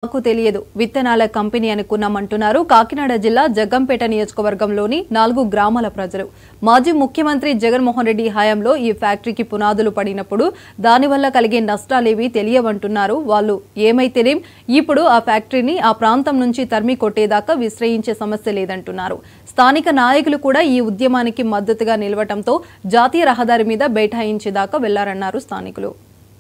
మాకు తెలియదు విత్తనాల కంపెనీ అనుకున్నామంటున్నారు కాకినాడ జిల్లా జగ్గంపేట నియోజకవర్గంలోని నాలుగు గ్రామాల ప్రజలు మాజీ ముఖ్యమంత్రి జగన్మోహన్ రెడ్డి హయాంలో ఈ ఫ్యాక్టరీకి పునాదులు పడినప్పుడు దానివల్ల కలిగే నష్టాలేవి తెలియవంటున్నారు వాళ్ళు ఏమైతేనేం ఇప్పుడు ఆ ఫ్యాక్టరీని ఆ ప్రాంతం నుంచి తరిమి కొట్టేదాకా విశ్రయించే సమస్య లేదంటున్నారు స్థానిక నాయకులు కూడా ఈ ఉద్యమానికి మద్దతుగా నిలవటంతో జాతీయ రహదారి మీద బైఠాయించేదాకా వెళ్లారన్నారు స్థానికులు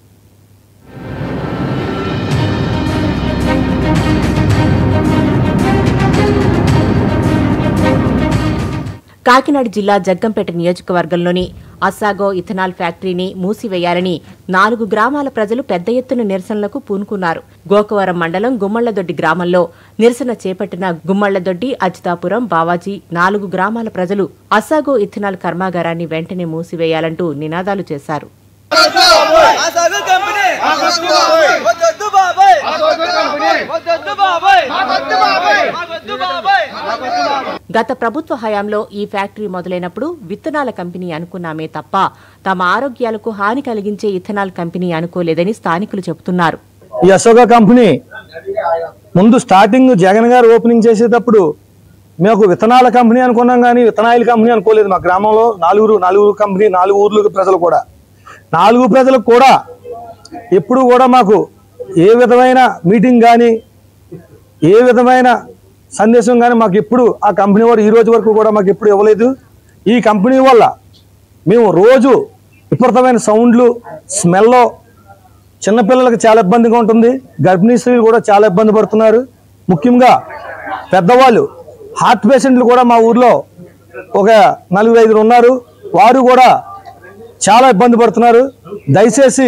కాకినాడ జిల్లా జగ్గంపేట నియోజకవర్గంలోని అస్సాగో ఇథనాల్ ఫ్యాక్టరీని మూసివేయాలని నాలుగు గ్రామాల ప్రజలు పెద్ద ఎత్తున నిరసనలకు పూనుకున్నారు గోకవరం మండలం గుమ్మళ్లదొడ్డి గ్రామంలో నిరసన చేపట్టిన గుమ్మళ్లదొడ్డి అజితాపురం బావాజీ నాలుగు గ్రామాల ప్రజలు అస్సాగో ఇథనాల్ కర్మాగారాన్ని వెంటనే మూసివేయాలంటూ నినాదాలు చేశారు ఆసాగు కంపెనీ వద్దొద్దు బాబాయ్ వద్దొద్దు బాబాయ్ వద్దొద్దు బాబాయ్ గత ప్రభుత్వ హయాంలో ఈ ఫ్యాక్టరీ మొదలైనప్పుడు విత్తనాల కంపెనీ అనుకున్నామే తప్ప తమ ఆరోగ్యాలకు హాని కలిగించే ఇథనాల్ కంపెనీ అనుకోలేదని స్థానికులు చెబుతున్నారు ఈ అశోక కంపెనీ ముందు స్టార్టింగ్ జగన్ గారు ఓపెనింగ్ చేసేటప్పుడు మేము ఒక విత్తనాల కంపెనీ అనుకున్నాం కానీ విత్తనాయిల కంపెనీ అనుకోలేదు మా గ్రామంలో నాలుగురు నాలుగు కంపెనీ నాలుగు ఊర్లు ప్రజలు కూడా నాలుగు ప్రజలకు కూడా ఎప్పుడు కూడా మాకు ఏ విధమైన మీటింగ్ కానీ ఏ విధమైన సందేశం కానీ మాకు ఎప్పుడు ఆ కంపెనీ వాడు ఈ రోజు వరకు కూడా మాకు ఎప్పుడు ఇవ్వలేదు ఈ కంపెనీ వల్ల మేము రోజు విపరీతమైన సౌండ్లు స్మెల్ చిన్నపిల్లలకు చాలా ఇబ్బందిగా ఉంటుంది గర్భిణీ స్త్రీలు కూడా చాలా ఇబ్బంది పడుతున్నారు ముఖ్యంగా పెద్దవాళ్ళు హార్ట్ పేషెంట్లు కూడా మా ఊర్లో ఒక నలుగురు ఐదుగురు ఉన్నారు వారు కూడా చాలా ఇబ్బంది పడుతున్నారు దయచేసి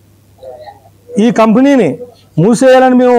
ఈ కంపెనీని మూసేయాలని మేము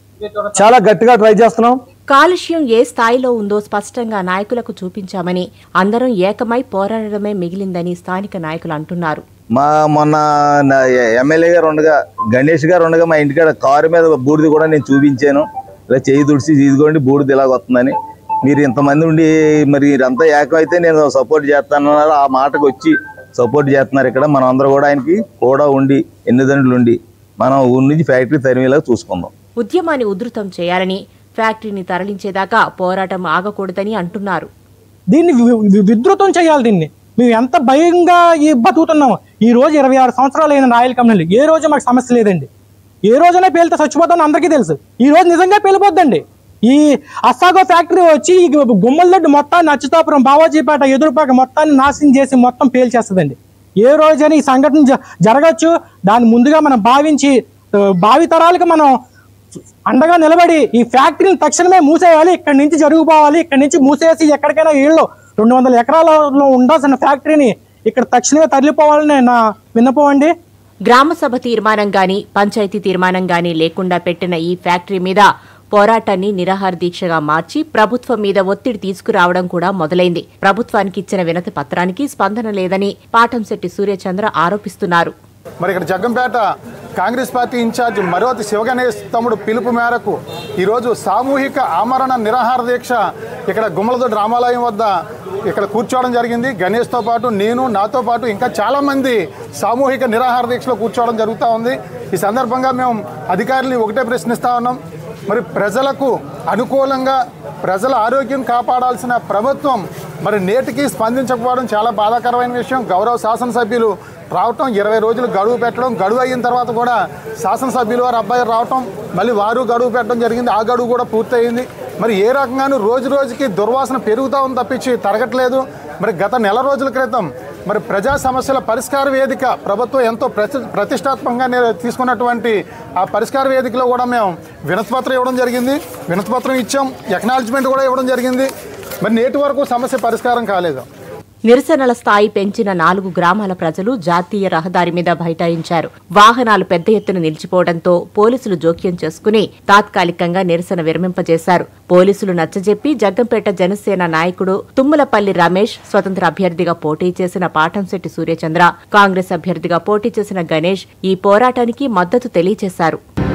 చాలా గట్టిగా ట్రై చేస్తున్నాం కాలుష్యం ఏ స్థాయిలో ఉందో స్పష్టంగా నాయకులకు చూపించామని అందరం ఏకమై పోరాడడమే మిగిలిందని స్థానిక నాయకులు అంటున్నారు మా మొన్న నా ఎమ్మెల్యే గారు ఉండగా గణేష్ గారు ఉండగా మా ఇంటికాడ కారు మీద బూడిద కూడా నేను చూపించాను ఇలా చేయి తుడిచి ఇదిగోండి బూడిద ఇలాగ వస్తుందని మీరు ఇంతమంది ఉండి మరి మీరంతా ఏకమైతే నేను సపోర్ట్ చేస్తానన్నారు ఆ మాటకు వచ్చి సపోర్ట్ చేస్తున్నారు ఇక్కడ మనం అందరూ కూడా ఆయనకి కూడా ఉండి ఎన్నిదండ్రులు ఉండి మనం ఊరి నుంచి ఫ్యాక్టరీ తరిమేలాగా చూసుకుందాం ఉద్యమాన్ని ఉధృతం చేయాలని ఫ్యాక్టరీని తరలించేదాకా పోరాటం ఆగకూడదని అంటున్నారు దీన్ని వి- వి- విధృతం చేయాలి దీన్ని మేము ఎంత భయంగా ఈ బతుకుతున్నాము ఈ రోజు ఇరవై ఆరు సంవత్సరాలు అయిన రాయల్ కంపెనీలు ఏ రోజు మాకు సమస్య లేదండి ఏ రోజునే పేలితే చచ్చిపోతామని అందరికీ తెలుసు ఈ రోజు నిజంగా పేలిపోద్దండి ఈ అస్సాగో ఫ్యాక్టరీ వచ్చి ఈ గుమ్మలదొడ్డి మొత్తాన్ని అచ్యుతాపురం బావాజీపేట ఎదురుపాక మొత్తాన్ని నాశనం చేసి మొత్తం పేల్చేస్తుందండి ఏ రోజైనా ఈ సంఘటన జ- జరగచ్చు దాన్ని ముందుగా మనం భావించి ఆ, భావితరాలకు మనం అండగా నిలబడి ఈ ఫ్యాక్టరీని తక్షణమే మూసేయాలి ఇక్కడి నుంచి జరుగుపోవాలి ఇక్కడి నుంచి మూసేసి ఎక్కడికైనా ఇళ్ళు రెండు వందల ఎకరాలలో ఉండాల్సిన ఫ్యాక్టరీని ఇక్కడ తక్షణమే తరలిపోవాలని నా విన్నపం అండి గ్రామ సభ తీర్మానం గాని పంచాయతీ తీర్మానం గాని లేకుండా పెట్టిన ఈ ఫ్యాక్టరీ మీద పోరాటాన్ని నిరాహార దీక్షగా మార్చి ప్రభుత్వం మీద ఒత్తిడి తీసుకురావడం కూడా మొదలైంది ప్రభుత్వానికి ఇచ్చిన వినతి పత్రానికి స్పందన లేదని పాటంశెట్టి సూర్యచంద్ర ఆరోపిస్తున్నారు మరి ఇక్కడ Jaggampeta Congress party incharge Maroti Sivaganesh తమ్ముడు పిలుపు మేరకు ఈరోజు సామూహిక ఆమరణ నిరాహార దీక్ష ఇక్కడ గుమ్మలదొడ్డి రామాలయం వద్ద ఇక్కడ కూర్చోవడం జరిగింది గణేష్తో పాటు నేను నాతో పాటు ఇంకా చాలామంది సామూహిక నిరాహార దీక్షలో కూర్చోవడం జరుగుతూ ఉంది ఈ సందర్భంగా మేము అధికారులని ఒకటే ప్రశ్నిస్తా ఉన్నాం మరి ప్రజలకు అనుకూలంగా ప్రజల ఆరోగ్యం కాపాడాల్సిన ప్రభుత్వం మరి నేటికి స్పందించకపోవడం చాలా బాధాకరమైన విషయం గౌరవ శాసనసభ్యులు రావటం ఇరవై రోజులు గడువు పెట్టడం గడువు అయిన తర్వాత కూడా శాసనసభ్యులు వారి అబ్బాయి రావటం మళ్ళీ వారు గడువు పెట్టడం జరిగింది ఆ గడువు కూడా పూర్తయింది మరి ఏ రకంగానూ రోజు రోజుకి దుర్వాసన పెరుగుతూ ఉంది తప్పించి తరగట్లేదు మరి గత నెల రోజుల క్రితం మరి ప్రజా సమస్యల పరిష్కార వేదిక ప్రభుత్వం ఎంతో ప్రతి ప్రతిష్టాత్మకంగా నే- తీసుకున్నటువంటి ఆ పరిష్కార వేదికలో కూడా మేము వినతిపత్రం ఇవ్వడం జరిగింది వినతిపత్రం ఇచ్చాం ఎక్నాలజ్మెంట్ కూడా ఇవ్వడం జరిగింది మరి నేటి వరకు సమస్య పరిష్కారం కాలేదు నిరసనల స్థాయి పెంచిన నాలుగు గ్రామాల ప్రజలు జాతీయ రహదారి మీద బైఠాయించారు వాహనాలు పెద్ద ఎత్తున నిలిచిపోవడంతో పోలీసులు జోక్యం చేసుకుని తాత్కాలికంగా నిరసన విరమింపజేశారు పోలీసులు నచ్చజెప్పి జగ్గంపేట జనసేన నాయకుడు తుమ్మలపల్లి రమేష్ స్వతంత్ర అభ్యర్థిగా పోటీ చేసిన పాటంశెట్టి సూర్యచంద్ర కాంగ్రెస్ అభ్యర్థిగా పోటీ చేసిన గణేష్ ఈ పోరాటానికి మద్దతు తెలియజేశారు